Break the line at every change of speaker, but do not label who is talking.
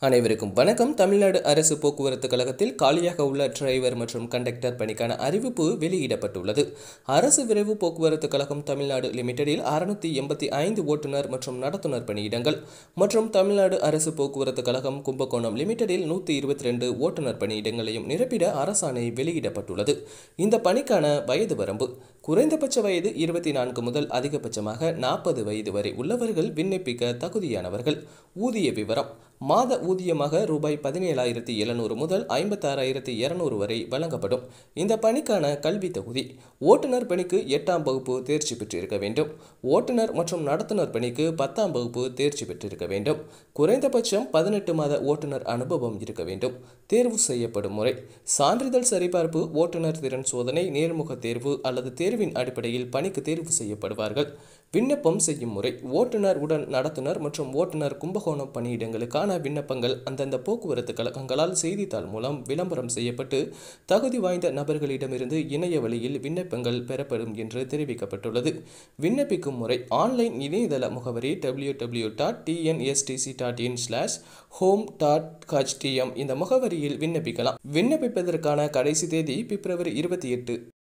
அனைவருக்கும் வணக்கம் தமிழ்நாடு அரசு போக்குவரத்து கழகத்தில் காலியாக உள்ள டிரைவர் மற்றும் கண்டக்டர் பணிக்கான அறிவிப்பு வெளியிடப்பட்டுள்ளது அரசு விரைவு போக்குவரத்து கழகம் தமிழ்நாடு லிமிடெடில் அறுநூத்தி எண்பத்தி ஐந்து ஓட்டுநர் மற்றும் நடத்துனர் பணியிடங்கள் மற்றும் தமிழ்நாடு அரசு போக்குவரத்து கழகம் கும்பகோணம் லிமிடெடில் நூற்றி இருபத்தி ரெண்டு ஓட்டுநர் பணியிடங்களையும் நிரப்பிட அரசாணை வெளியிடப்பட்டுள்ளது இந்த பணிக்கான வயது வரம்பு குறைந்தபட்ச வயது இருபத்தி நான்கு முதல் அதிகபட்சமாக நாற்பது வயது வரை உள்ளவர்கள் விண்ணப்பிக்க தகுதியானவர்கள் ஊதிய விவரம் மாத ஊதியமாக ரூபாய் பதினேழாயிரத்தி எழுநூறு முதல் ஐம்பத்தாறாயிரத்தி இருநூறு வரை வழங்கப்படும் இந்த பணிக்கான கல்வி தகுதி ஓட்டுநர் பணிக்கு எட்டாம் வகுப்பு தேர்ச்சி பெற்றிருக்க வேண்டும் ஓட்டுநர் மற்றும் நடத்துனர் பணிக்கு பத்தாம் வகுப்பு தேர்ச்சி பெற்றிருக்க வேண்டும் குறைந்தபட்சம் பதினெட்டு மாத ஓட்டுநர் அனுபவம் இருக்க வேண்டும் தேர்வு செய்யப்படும் முறை சான்றிதழ் சரிபார்ப்பு ஓட்டுநர் திறன் சோதனை நேர்முக தேர்வு அல்லது தேர்வின் அடிப்படையில் பணிக்கு தேர்வு செய்யப்படுவார்கள் விண்ணப்பம் செய்யும் முறை ஓட்டுநர் உடன் நடத்துனர் மற்றும் ஓட்டுநர் கும்பகோணம் பணியிடங்களுக்கான விண்ணப்பங்கள் அந்தந்த போக்குவரத்து கழகங்களால் செய்தித்தாள் மூலம் விளம்பரம் செய்யப்பட்டு தகுதி வாய்ந்த நபர்களிடமிருந்து இணைய வழியில் விண்ணப்பங்கள் பெறப்படும் என்று தெரிவிக்கப்பட்டுள்ளது விண்ணப்பிக்கும் முறை ஆன்லைன் இணையதள முகவரி W W dot TNSTC dot in slash home dot HTM இந்த முகவரியில் விண்ணப்பிக்கலாம் விண்ணப்பிப்பதற்கான கடைசி தேதி பிப்ரவரி இருபத்தி எட்டு